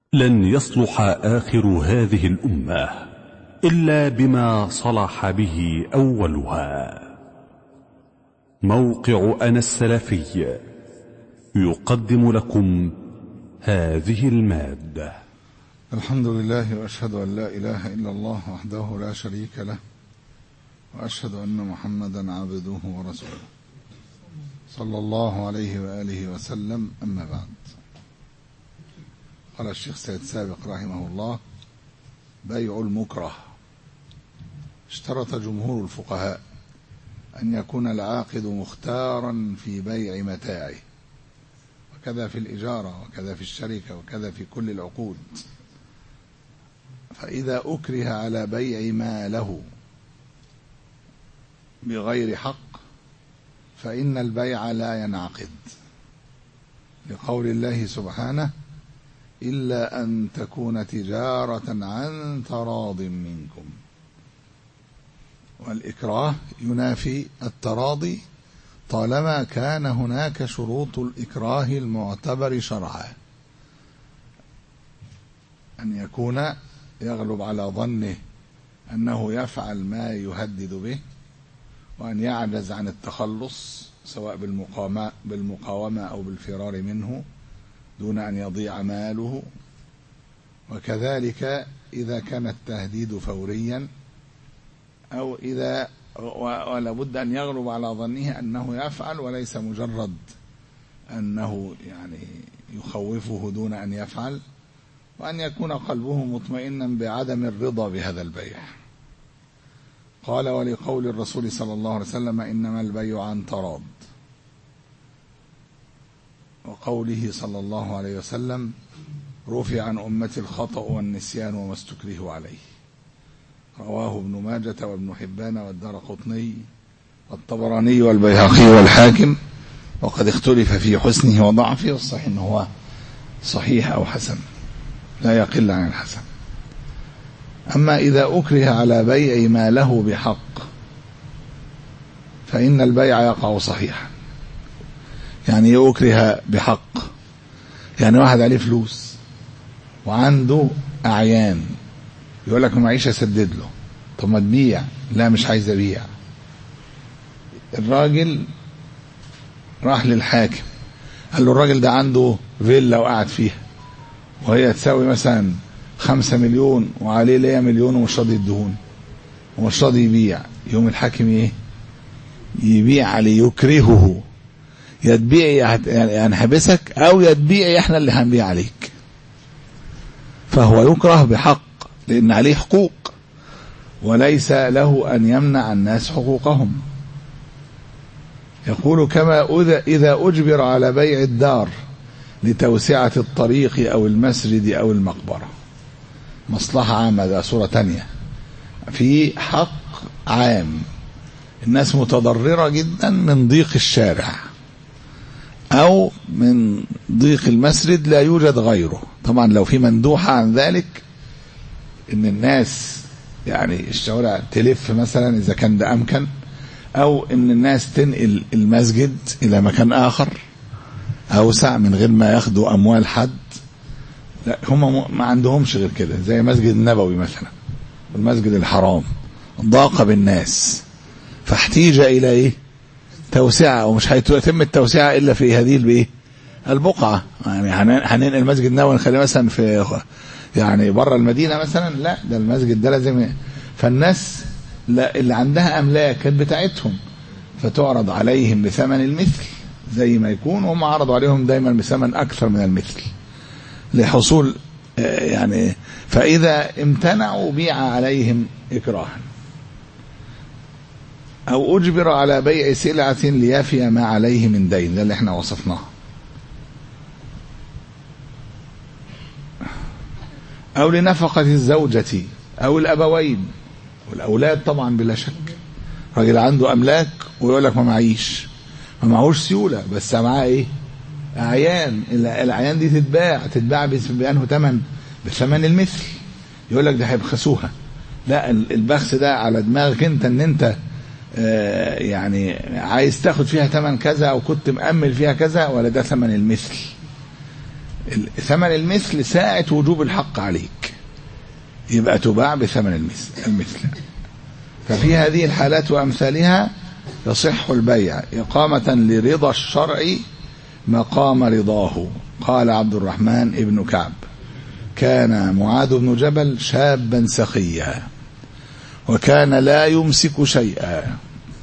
لن يصلح آخر هذه الأمة إلا بما صلح به أولها موقع أنا السلفي يقدم لكم هذه المادة الحمد لله واشهد ان لا اله الا الله وحده لا شريك له واشهد ان محمدا عبده ورسوله صلى الله عليه واله وسلم اما بعد قال الشيخ سيد سابق رحمه الله بيع المكره اشترط جمهور الفقهاء ان يكون العاقد مختارا في بيع متاعه وكذا في الاجاره وكذا في الشركه وكذا في كل العقود فإذا أكره على بيع ما له بغير حق فإن البيع لا ينعقد لقول الله سبحانه إلا أن تكون تجارة عن تراض منكم والإكراه ينافي التراضي طالما كان هناك شروط الإكراه المعتبر شرعا أن يكون يغلب على ظنه أنه يفعل ما يهدد به وأن يعجز عن التخلص سواء بالمقاومة, بالمقاومة أو بالفرار منه دون أن يضيع ماله وكذلك إذا كان التهديد فوريا أو إذا ولا بد أن يغلب على ظنه أنه يفعل وليس مجرد أنه يعني يخوفه دون أن يفعل وأن يكون قلبه مطمئنا بعدم الرضا بهذا البيع قال ولقول الرسول صلى الله عليه وسلم إنما البيع عن تراض وقوله صلى الله عليه وسلم رفع عن أمة الخطأ والنسيان وما استكرهوا عليه رواه ابن ماجة وابن حبان والدار قطني والطبراني والبيهقي والحاكم وقد اختلف في حسنه وضعفه والصحيح انه هو صحيح أو حسن لا يقل عن الحسن أما إذا أكره على بيع ما له بحق فإن البيع يقع صحيحا يعني أكره بحق يعني واحد عليه فلوس وعنده أعيان يقول لك معيش أسدد له طب ما تبيع لا مش عايز أبيع الراجل راح للحاكم قال له الراجل ده عنده فيلا وقعد فيها وهي تساوي مثلا خمسة مليون وعليه ليا مليون ومش راضي يدهون ومش راضي يبيع يوم الحاكم ايه يبيع عليه يكرهه يا تبيع يعني هنحبسك او يا تبيع احنا اللي هنبيع عليك فهو يكره بحق لان عليه حقوق وليس له ان يمنع الناس حقوقهم يقول كما اذا اجبر على بيع الدار لتوسعة الطريق أو المسجد أو المقبرة مصلحة عامة ده صورة تانية في حق عام الناس متضررة جدا من ضيق الشارع أو من ضيق المسجد لا يوجد غيره طبعا لو في مندوحة عن ذلك إن الناس يعني الشوارع تلف مثلا إذا كان ده أمكن أو إن الناس تنقل المسجد إلى مكان آخر اوسع من غير ما ياخدوا اموال حد لا هم ما عندهمش غير كده زي مسجد النبوي مثلا والمسجد الحرام ضاق بالناس فاحتيج الى ايه توسعه ومش هيتم التوسعه الا في هذه الايه البقعه يعني هننقل المسجد النبوي نخليه مثلا في يعني بره المدينه مثلا لا ده المسجد ده لازم فالناس لا اللي عندها املاك كانت بتاعتهم فتعرض عليهم بثمن المثل زي ما يكون وهم عرضوا عليهم دايما بثمن اكثر من المثل لحصول يعني فاذا امتنعوا بيع عليهم اكراها او اجبر على بيع سلعه ليفي ما عليه من دين ده اللي احنا وصفناه او لنفقه الزوجه او الابوين والاولاد طبعا بلا شك راجل عنده املاك ويقول لك ما معيش ما معهوش سيوله بس معاه ايه اعيان الاعيان دي تتباع تتباع بانه ثمن بثمن المثل يقول لك ده هيبخسوها لا البخس ده على دماغك انت ان انت آه يعني عايز تاخد فيها ثمن كذا او كنت مأمل فيها كذا ولا ده ثمن المثل ال- ثمن المثل ساعة وجوب الحق عليك يبقى تباع بثمن المثل المثل ففي هذه الحالات وأمثالها يصح البيع إقامة لرضا الشرع مقام رضاه قال عبد الرحمن ابن كعب كان معاذ بن جبل شابا سخيا وكان لا يمسك شيئا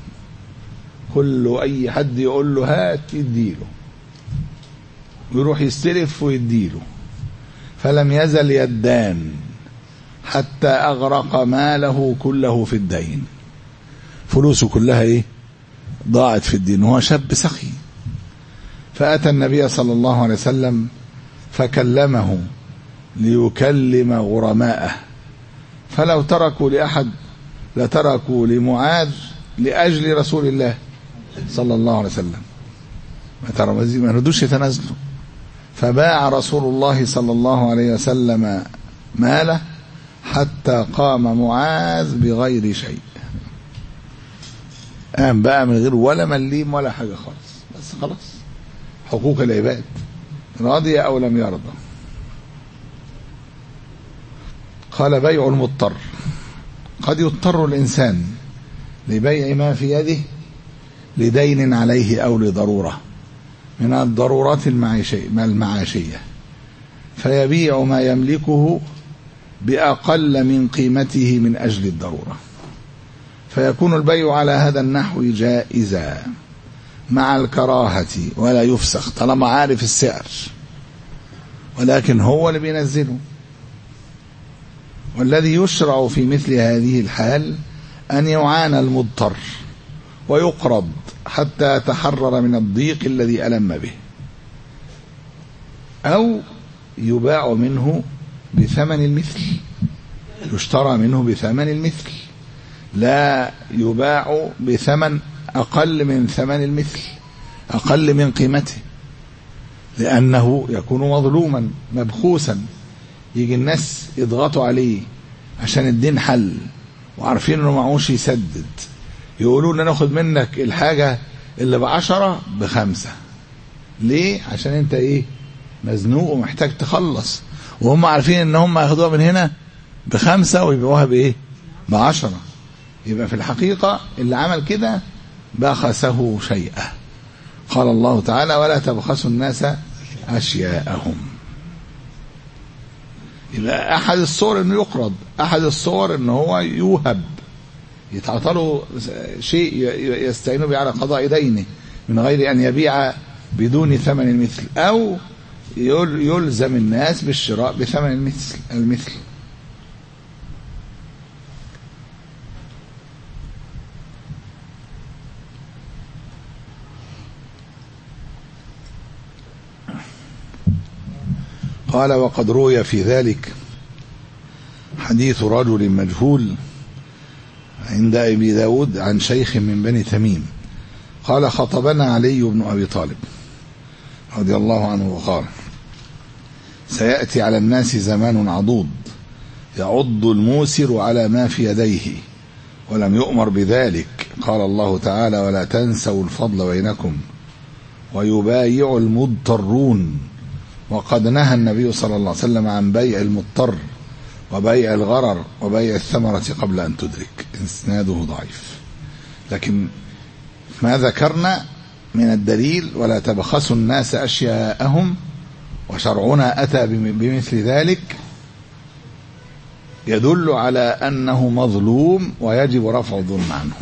كل اي حد يقول له هات يديله ويروح يستلف ويديله فلم يزل يدان حتى اغرق ماله كله في الدين فلوسه كلها ايه ضاعت في الدين وهو شاب سخي فاتى النبي صلى الله عليه وسلم فكلمه ليكلم غرماءه فلو تركوا لاحد لتركوا لمعاذ لاجل رسول الله صلى الله عليه وسلم ما ترى ما ردوش يتنازلوا فباع رسول الله صلى الله عليه وسلم ماله حتى قام معاذ بغير شيء قام بقى من غير ولا مليم ولا حاجة خالص بس خلاص حقوق العباد راضي أو لم يرضى قال بيع المضطر قد يضطر الإنسان لبيع ما في يده لدين عليه أو لضرورة من الضرورات المعيشية المعاشية فيبيع ما يملكه بأقل من قيمته من أجل الضرورة فيكون البيع على هذا النحو جائزا مع الكراهة ولا يفسخ طالما عارف السعر ولكن هو اللي بينزله والذي يشرع في مثل هذه الحال أن يعانى المضطر ويقرض حتى يتحرر من الضيق الذي ألم به أو يباع منه بثمن المثل يشترى منه بثمن المثل لا يباع بثمن أقل من ثمن المثل أقل من قيمته لأنه يكون مظلوما مبخوسا يجي الناس يضغطوا عليه عشان الدين حل وعارفين انه معهوش يسدد يقولوا لنا ناخد منك الحاجة اللي بعشرة بخمسة ليه عشان انت ايه مزنوق ومحتاج تخلص وهم عارفين ان هم ياخدوها من هنا بخمسة ويبيعوها بايه بعشرة يبقى في الحقيقة اللي عمل كده بخسه شيئا قال الله تعالى ولا تبخسوا الناس أشياءهم يبقى أحد الصور أنه يقرض أحد الصور أنه هو يوهب يتعطله شيء يستعين به على قضاء دينه من غير أن يبيع بدون ثمن المثل أو يلزم الناس بالشراء بثمن المثل المثل قال وقد روي في ذلك حديث رجل مجهول عند أبي داود عن شيخ من بني تميم قال خطبنا علي بن أبي طالب رضي الله عنه وقال سيأتي على الناس زمان عضوض يعض الموسر على ما في يديه ولم يؤمر بذلك قال الله تعالى ولا تنسوا الفضل بينكم ويبايع المضطرون وقد نهى النبي صلى الله عليه وسلم عن بيع المضطر وبيع الغرر وبيع الثمرة قبل أن تدرك إسناده ضعيف لكن ما ذكرنا من الدليل ولا تبخسوا الناس أشياءهم وشرعنا أتى بمثل ذلك يدل على أنه مظلوم ويجب رفع الظلم عنه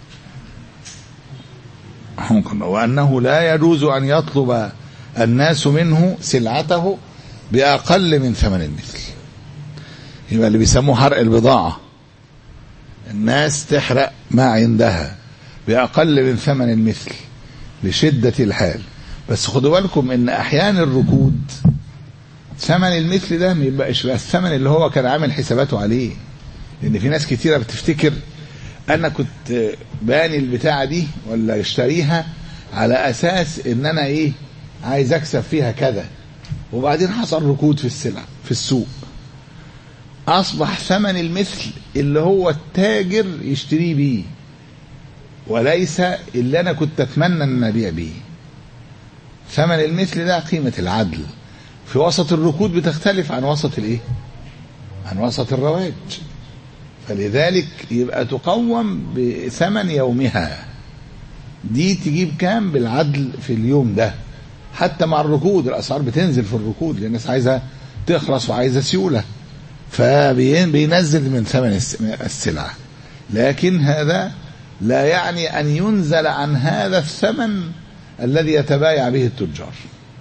وأنه لا يجوز أن يطلب الناس منه سلعته بأقل من ثمن المثل يبقى اللي بيسموه حرق البضاعة الناس تحرق ما عندها بأقل من ثمن المثل لشدة الحال بس خدوا بالكم ان احيانا الركود ثمن المثل ده ما يبقاش بقى الثمن اللي هو كان عامل حساباته عليه لان في ناس كتيره بتفتكر انا كنت باني البتاعه دي ولا اشتريها على اساس ان انا ايه عايز اكسب فيها كذا وبعدين حصل ركود في السلع في السوق اصبح ثمن المثل اللي هو التاجر يشتريه بيه وليس اللي انا كنت اتمنى ان ابيع بيه ثمن المثل ده قيمة العدل في وسط الركود بتختلف عن وسط الايه عن وسط الرواج فلذلك يبقى تقوم بثمن يومها دي تجيب كام بالعدل في اليوم ده حتى مع الركود الاسعار بتنزل في الركود لان الناس عايزه تخلص وعايزه سيوله فبينزل من ثمن السلعه لكن هذا لا يعني ان ينزل عن هذا الثمن الذي يتبايع به التجار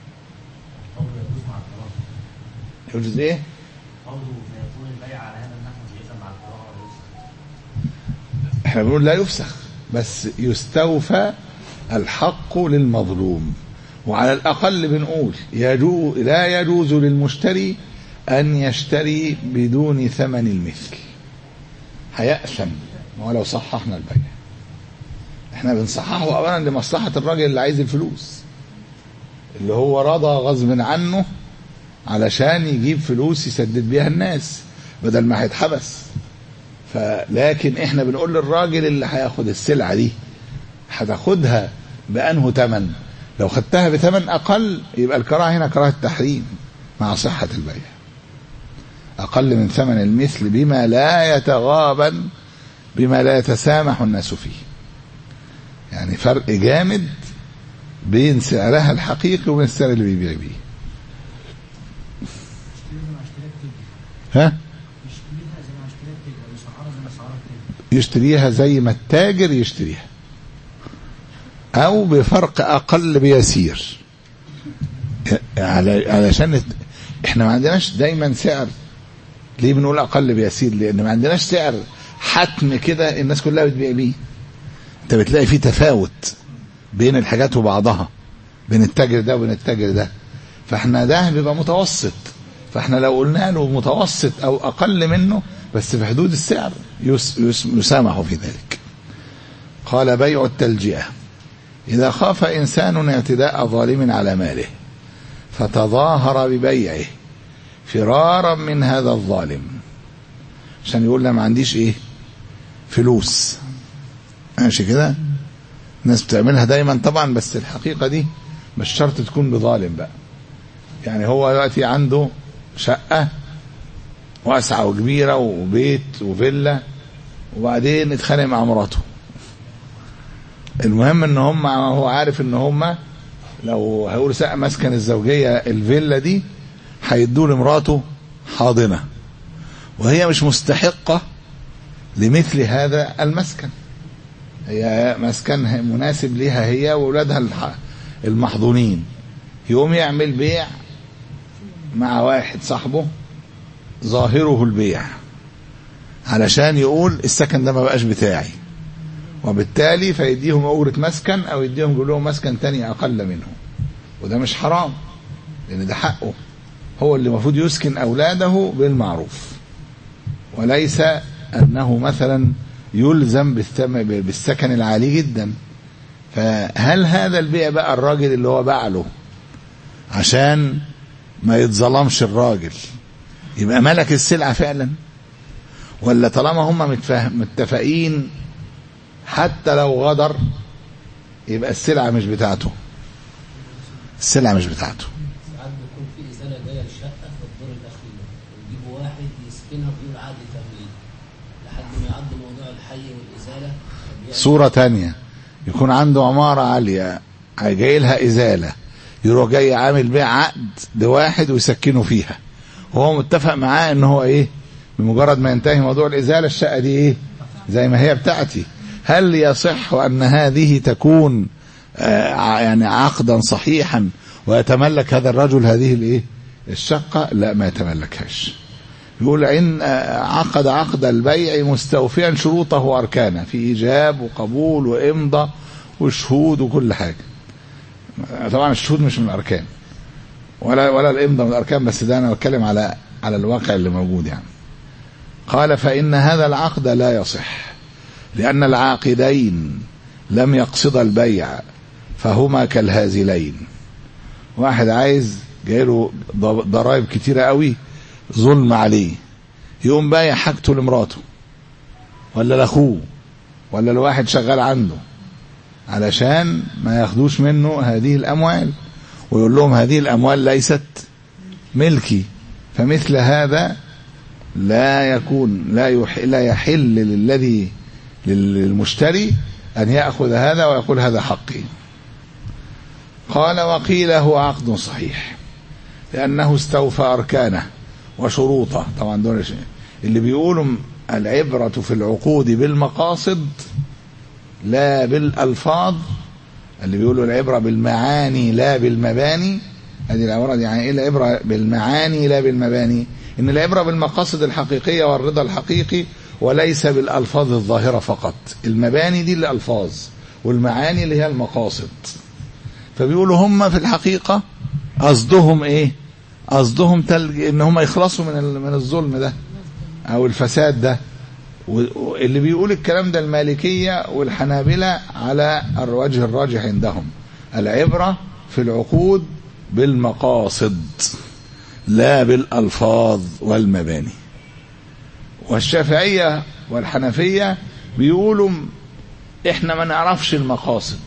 يجوز ايه قوله فيكون البيع على هذا النحو جائزا مع القراءة ويسر احنا بنقول لا يفسخ بس يستوفى الحق للمظلوم وعلى الأقل بنقول يجو لا يجوز للمشتري أن يشتري بدون ثمن المثل هيأثم ولو صححنا البيع احنا بنصححه أولا لمصلحة الراجل اللي عايز الفلوس اللي هو رضى غصب عنه علشان يجيب فلوس يسدد بيها الناس بدل ما هيتحبس فلكن احنا بنقول للراجل اللي هياخد السلعه دي هتاخدها بانه تمن لو خدتها بثمن اقل يبقى الكراهه هنا كراهه تحريم مع صحه البيع اقل من ثمن المثل بما لا يتغابن بما لا يتسامح الناس فيه يعني فرق جامد بين سعرها الحقيقي وبين السعر اللي بيبيع بيه ها يشتريها زي ما التاجر يشتريها او بفرق اقل بيسير على علشان احنا ما عندناش دايما سعر ليه بنقول اقل بيسير لان ما عندناش سعر حتم كده الناس كلها بتبيع بيه انت بتلاقي فيه تفاوت بين الحاجات وبعضها بين التاجر ده وبين التاجر ده فاحنا ده بيبقى متوسط فاحنا لو قلنا له متوسط او اقل منه بس في حدود السعر يس يس يسامح في ذلك قال بيع التلجئة إذا خاف إنسان اعتداء ظالم على ماله فتظاهر ببيعه فرارا من هذا الظالم عشان يقول له ما عنديش ايه فلوس ماشي كده الناس بتعملها دايما طبعا بس الحقيقة دي مش شرط تكون بظالم بقى يعني هو دلوقتي عنده شقة واسعة وكبيرة وبيت وفيلا وبعدين اتخانق مع مراته المهم ان هم هو عارف ان هم لو هيقول سقى مسكن الزوجية الفيلا دي هيدوا لمراته حاضنة وهي مش مستحقة لمثل هذا المسكن هي مسكن مناسب لها هي واولادها المحظونين يقوم يعمل بيع مع واحد صاحبه ظاهره البيع علشان يقول السكن ده ما بقاش بتاعي وبالتالي فيديهم أجرة مسكن أو يديهم يقول لهم مسكن تاني أقل منه وده مش حرام لأن ده حقه هو اللي المفروض يسكن أولاده بالمعروف وليس أنه مثلا يلزم بالسكن العالي جدا فهل هذا البيع بقى الراجل اللي هو باع له عشان ما يتظلمش الراجل يبقى ملك السلعة فعلا ولا طالما هم متفقين حتى لو غدر يبقى السلعة مش بتاعته السلعة مش بتاعته ساعات بيكون في ازاله جايه للشقه في الدور الاخير ويجيبوا واحد يسكنها ويقول عقد تمليك لحد ما يعدي موضوع الحي والازاله صورة تانية يكون عنده عمارة عالية جاي لها إزالة يروح جاي عامل بيع عقد لواحد ويسكنه فيها وهو متفق معاه ان هو ايه بمجرد ما ينتهي موضوع الازاله الشقه دي ايه زي ما هي بتاعتي هل يصح ان هذه تكون آه يعني عقدا صحيحا ويتملك هذا الرجل هذه الايه الشقه لا ما يتملكهاش يقول ان عقد عقد البيع مستوفيا شروطه واركانه في ايجاب وقبول وامضاء وشهود وكل حاجه طبعا الشهود مش من الاركان ولا ولا الامضاء من الاركان بس ده انا بتكلم على على الواقع اللي موجود يعني قال فان هذا العقد لا يصح لان العاقدين لم يقصد البيع فهما كالهازلين واحد عايز جايله ضرائب كتيره قوي ظلم عليه يقوم بايع حاجته لمراته ولا لاخوه ولا لواحد شغال عنده علشان ما ياخدوش منه هذه الاموال ويقول لهم هذه الاموال ليست ملكي فمثل هذا لا يكون لا يح لا يحل للذي للمشتري أن يأخذ هذا ويقول هذا حقي قال وقيل هو عقد صحيح لأنه استوفى أركانه وشروطه طبعا دول شيء اللي بيقولوا العبرة في العقود بالمقاصد لا بالألفاظ اللي بيقولوا العبرة بالمعاني لا بالمباني هذه العبارة دي يعني ايه العبرة بالمعاني لا بالمباني ان العبرة بالمقاصد الحقيقية والرضا الحقيقي وليس بالألفاظ الظاهرة فقط المباني دي الألفاظ والمعاني اللي هي المقاصد فبيقولوا هم في الحقيقة قصدهم ايه قصدهم تلج ان هم يخلصوا من ال- من الظلم ده او الفساد ده واللي بيقول الكلام ده المالكية والحنابلة على الوجه الراجح عندهم العبرة في العقود بالمقاصد لا بالألفاظ والمباني والشافعية والحنفية بيقولوا احنا ما نعرفش المقاصد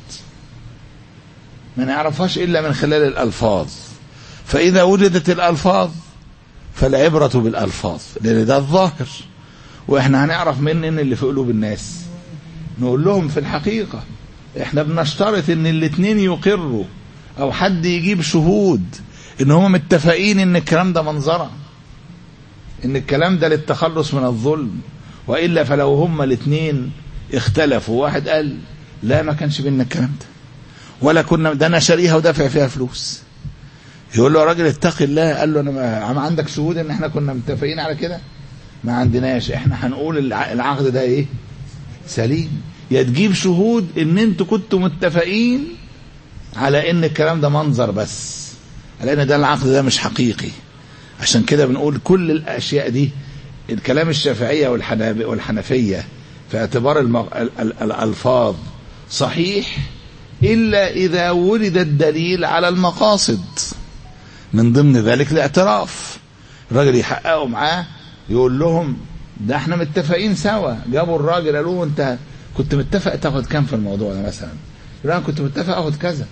ما نعرفهاش إلا من خلال الألفاظ فإذا وجدت الألفاظ فالعبرة بالألفاظ لأن ده الظاهر وإحنا هنعرف منين اللي في قلوب الناس نقول لهم في الحقيقة إحنا بنشترط إن الاتنين يقروا أو حد يجيب شهود إن هم متفقين إن الكلام ده منظرة إن الكلام ده للتخلص من الظلم وإلا فلو هم الاتنين اختلفوا واحد قال لا ما كانش بينا الكلام ده ولا كنا ده انا شاريها ودافع فيها فلوس يقول له يا راجل اتقي الله قال له انا ما ما عندك شهود ان احنا كنا متفقين على كده ما عندناش احنا هنقول الع- العقد ده ايه سليم يا تجيب شهود ان انتوا كنتوا متفقين على ان الكلام ده منظر بس على ان ده العقد ده مش حقيقي عشان كده بنقول كل الاشياء دي الكلام الشافعيه والحناب- والحنفيه في اعتبار المغ... ال... ال... الالفاظ صحيح الا اذا ولد الدليل على المقاصد من ضمن ذلك الاعتراف الراجل يحققوا معاه يقول لهم ده احنا متفقين سوا جابوا الراجل قالوا له انت كنت متفق تاخد كام في الموضوع ده مثلا يقول انا كنت متفق اخد كذا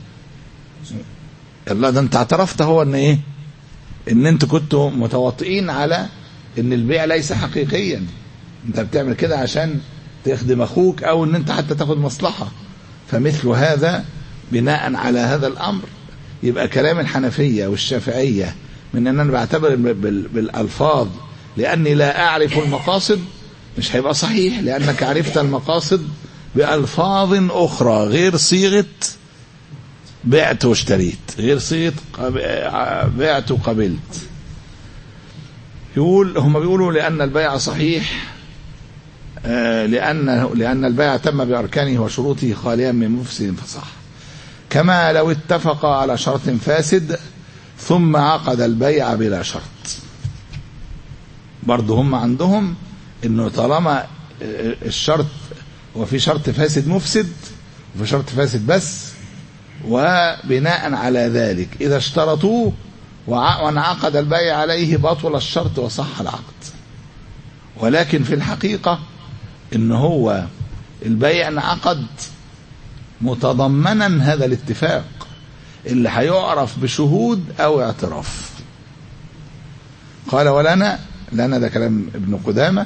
الله ده انت اعترفت هو ان ايه ان انتوا كنتوا متواطئين على ان البيع ليس حقيقيا انت بتعمل كده عشان تخدم اخوك او ان انت حتى تاخد مصلحه فمثل هذا بناء على هذا الامر يبقى كلام الحنفيه والشافعيه من ان انا بعتبر بال- بالالفاظ لاني لا اعرف المقاصد مش هيبقى صحيح لانك عرفت المقاصد بالفاظ اخرى غير صيغه بعت واشتريت غير صيغه قب- بعت وقبلت يقول هم بيقولوا لان البيع صحيح آه، لأن لأن البيع تم بأركانه وشروطه خاليا من مفسد فصح كما لو اتفق على شرط فاسد ثم عقد البيع بلا شرط برضه هم عندهم انه طالما آه، الشرط وفي شرط فاسد مفسد وفي شرط فاسد بس وبناء على ذلك إذا اشترطوه وع- وانعقد البيع عليه بطل الشرط وصح العقد ولكن في الحقيقة ان هو البيع انعقد متضمنا هذا الاتفاق اللي هيعرف بشهود او اعتراف قال ولنا لنا ده كلام ابن قدامة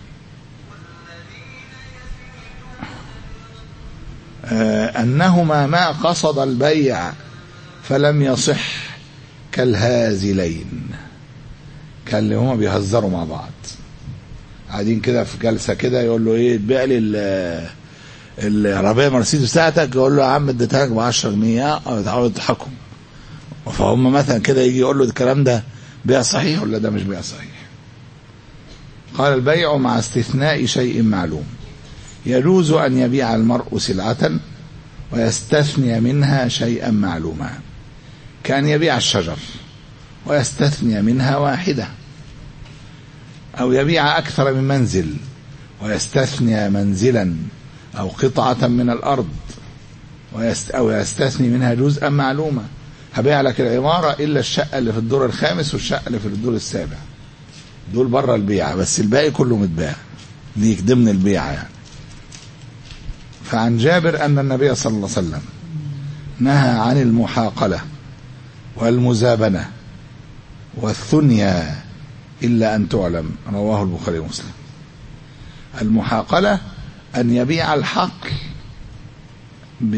آه، أنهما ما قصد البيع فلم يصح كالهازلين كان اللي هما بيهزروا مع بعض قاعدين كده في جلسه كده يقول له ايه تبيع لي ال- العربيه مرسيدس بتاعتك يقول له يا عم اديتها لك ب 10 جنيه اه تعالوا يضحكوا فهم مثلا كده يجي يقول له الكلام ده بيع صحيح ولا ده مش بيع صحيح قال البيع مع استثناء شيء معلوم يجوز ان يبيع المرء سلعه ويستثني منها شيئا معلوما كان يبيع الشجر ويستثني منها واحده أو يبيع أكثر من منزل ويستثني منزلا أو قطعة من الأرض ويست أو يستثني منها جزءا معلوما هبيع لك العمارة إلا الشقة اللي في الدور الخامس والشقة اللي في الدور السابع دول بره البيعة بس الباقي كله متباع ليك ضمن البيعة يعني فعن جابر أن النبي صلى الله عليه وسلم نهى عن المحاقلة والمزابنة والثنيا إلا أن تعلم رواه البخاري ومسلم المحاقلة أن يبيع الحقل ب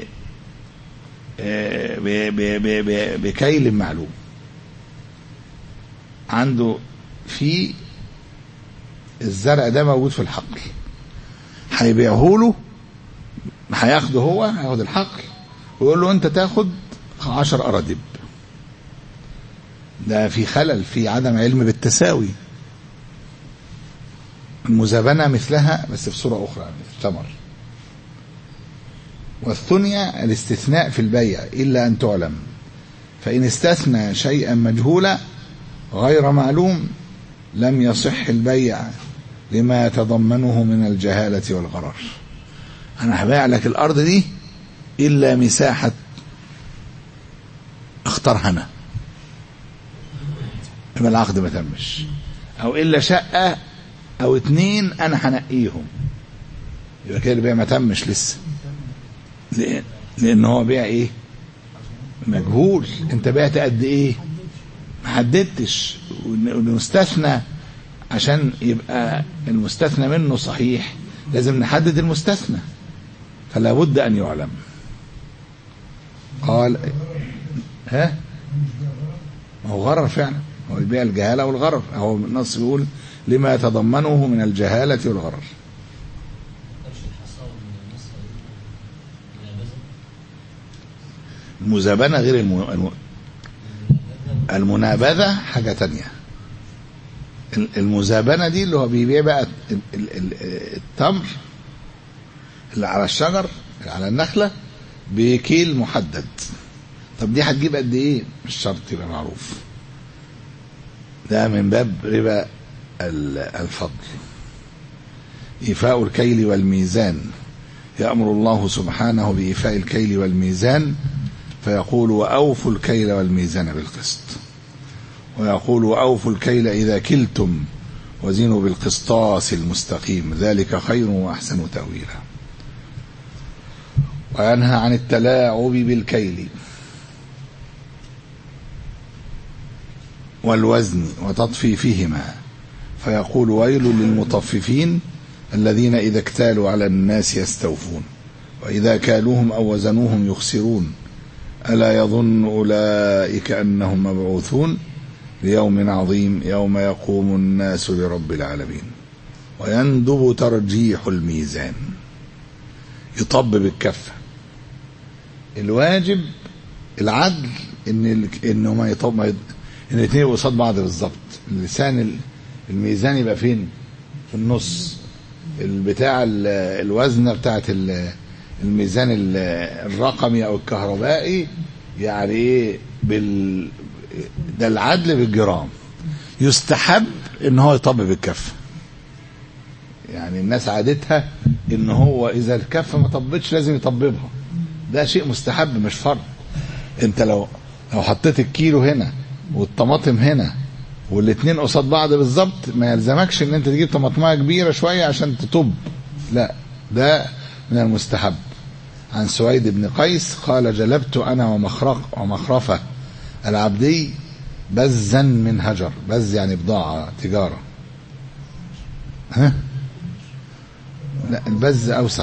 ب- ب- ب- ب- بكيل معلوم عنده في الزرع ده موجود في الحقل هيبيعه له هياخده هو هياخد الحقل ويقول له انت تاخد عشر أرادب ده في خلل في عدم علم بالتساوي المزابنة مثلها بس في صورة أخرى مثل تمر والثنيا الاستثناء في البيع إلا أن تعلم فإن استثنى شيئا مجهولا غير معلوم لم يصح البيع لما يتضمنه من الجهالة والغرر أنا هبيع لك الأرض دي إلا مساحة اختارها أنا يبقى العقد ما تمش أو إلا شقة أو اتنين أنا هنقيهم يبقى كده البيع ما تمش لسه لأن لأن هو بيع إيه؟ مجهول أنت بعت قد إيه؟ ما حددتش والمستثنى عشان يبقى المستثنى منه صحيح لازم نحدد المستثنى فلا بد أن يعلم قال ها ما هو غرر فعلا هو يبيع الجهالة والغرر هو النص بيقول لما يتضمنه من الجهالة والغرر قرش الحصاوي من النص الملابسة المزابنة غير الم... الم... المنابذة حاجة تانية ال- المزابنة دي اللي هو بيبيع بقى ال- ال- ال- التمر اللي على الشجر اللي على النخلة بكيل محدد طب دي هتجيب قد ايه مش شرط يبقى معروف ده من باب ربا ال- الفضل إيفاء الكيل والميزان يأمر الله سبحانه بإيفاء الكيل والميزان فيقول وأوفوا الكيل والميزان بالقسط ويقول وأوفوا الكيل إذا كلتم وزنوا بالقسطاس المستقيم ذلك خير وأحسن تأويلا وينهى عن التلاعب بالكيل والوزن وتطفيفهما فيقول ويل للمطففين الذين إذا اكتالوا على الناس يستوفون وإذا كالوهم أو وزنوهم يخسرون ألا يظن أولئك أنهم مبعوثون ليوم عظيم يوم يقوم الناس لرب العالمين ويندب ترجيح الميزان يطبب الكفة الواجب العدل ان ال- انه ما يطب ما يد... ان الاثنين يبقوا قصاد بعض بالظبط اللسان ال- الميزان يبقى فين في النص البتاع ال- الوزنه بتاعت ال- الميزان ال- الرقمي او الكهربائي يعني ايه بال ده العدل بالجرام يستحب ان هو يطبب الكفه يعني الناس عادتها ان هو اذا الكفه ما طبتش لازم يطببها ده شيء مستحب مش فرض انت لو لو حطيت الكيلو هنا والطماطم هنا والاتنين قصاد بعض بالظبط ما يلزمكش ان انت تجيب طماطمايه كبيره شويه عشان تطب لا ده من المستحب عن سويد بن قيس قال جلبت انا ومخرق ومخرفه العبدي بزا من هجر بز يعني بضاعه تجاره ها لا البز اوسع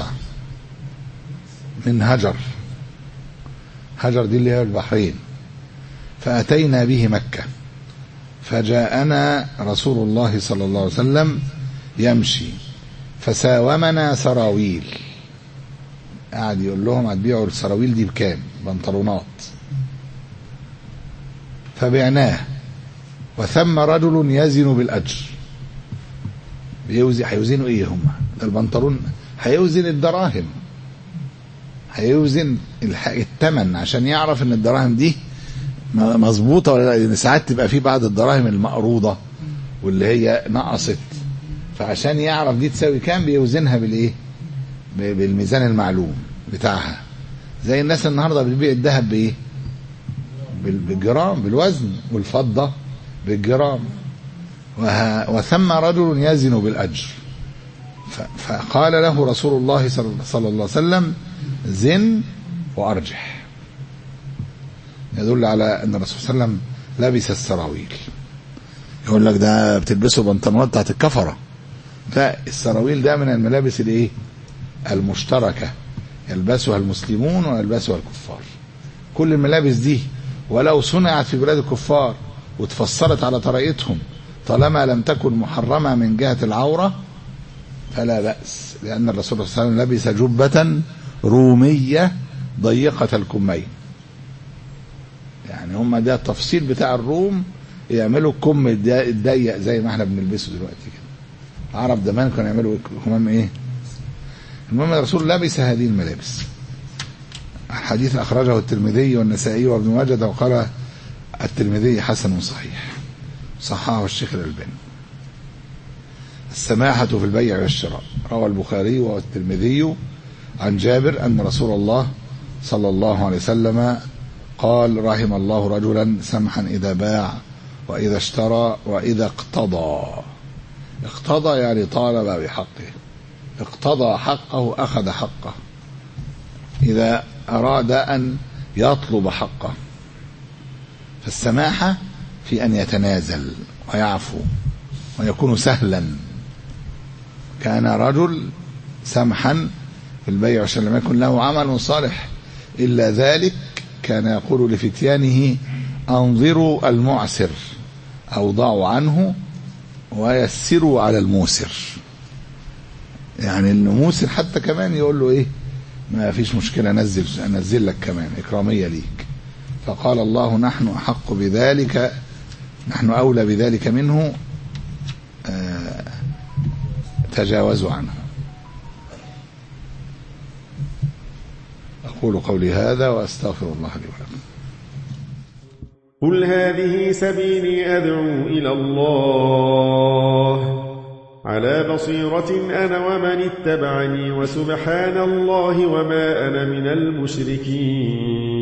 من هجر هجر دي اللي هي البحرين فأتينا به مكة فجاءنا رسول الله صلى الله عليه وسلم يمشي فساومنا سراويل قعد يقول لهم هتبيعوا السراويل دي بكام بنطلونات فبعناه وثم رجل يزن بالأجر بيوزن هيوزنوا ايه هم ده البنطلون هيوزن الدراهم هيوزن الح- الثمن عشان يعرف ان الدراهم دي م- مظبوطه ولا لا لان ساعات تبقى في بعض الدراهم المقروضه واللي هي نقصت فعشان يعرف دي تساوي كام بيوزنها بالايه ب- بالميزان المعلوم بتاعها زي الناس النهارده بتبيع الذهب بايه بال- بالجرام بالوزن والفضه بالجرام وه- وثم رجل يزن بالاجر ف- فقال له رسول الله صلى صلى الله عليه وسلم زن وارجح يدل على ان الرسول صلى الله عليه وسلم لبس السراويل يقول لك ده بتلبسه بنطلونات بتاعت الكفره لا السراويل ده من الملابس الايه المشتركه يلبسها المسلمون ويلبسها الكفار كل الملابس دي ولو صنعت في بلاد الكفار وتفسرت على طريقتهم طالما لم تكن محرمه من جهه العوره فلا باس لان الرسول صلى الله عليه وسلم لبس جبه روميه ضيقه الكمين يعني هم ده التفصيل بتاع الروم يعملوا الكم الضيق الضيق زي ما احنا بنلبسه دلوقتي كده العرب زمان كانوا يعملوا كمام ايه المهم الرسول لبس هذه الملابس الحديث اخرجه الترمذي والنسائي وابن ماجه وقال الترمذي حسن صحيح صححه الشيخ الالباني السماحة في البيع والشراء روى البخاري والترمذي عن جابر أن رسول الله صلى الله عليه وسلم قال رحم الله رجلا سمحا إذا باع وإذا اشترى وإذا اقتضى اقتضى يعني طالب بحقه اقتضى حقه أخذ حقه إذا أراد أن يطلب حقه فالسماحة في أن يتنازل ويعفو ويكون سهلا كان رجل سمحا في البيع عشان لم يكن له عمل صالح إلا ذلك كان يقول لفتيانه أنظروا المعسر أو ضعوا عنه ويسروا على الموسر يعني الموسر حتى كمان يقول له ايه ما فيش مشكلة نزل انزل لك كمان اكرامية ليك فقال الله نحن احق بذلك نحن اولى بذلك منه آه تجاوزوا عنه اقول قولي هذا واستغفر الله لي ولكم قل هذه سبيلي أدعو إلى الله على بصيرة أنا ومن اتبعني وسبحان الله وما أنا من المشركين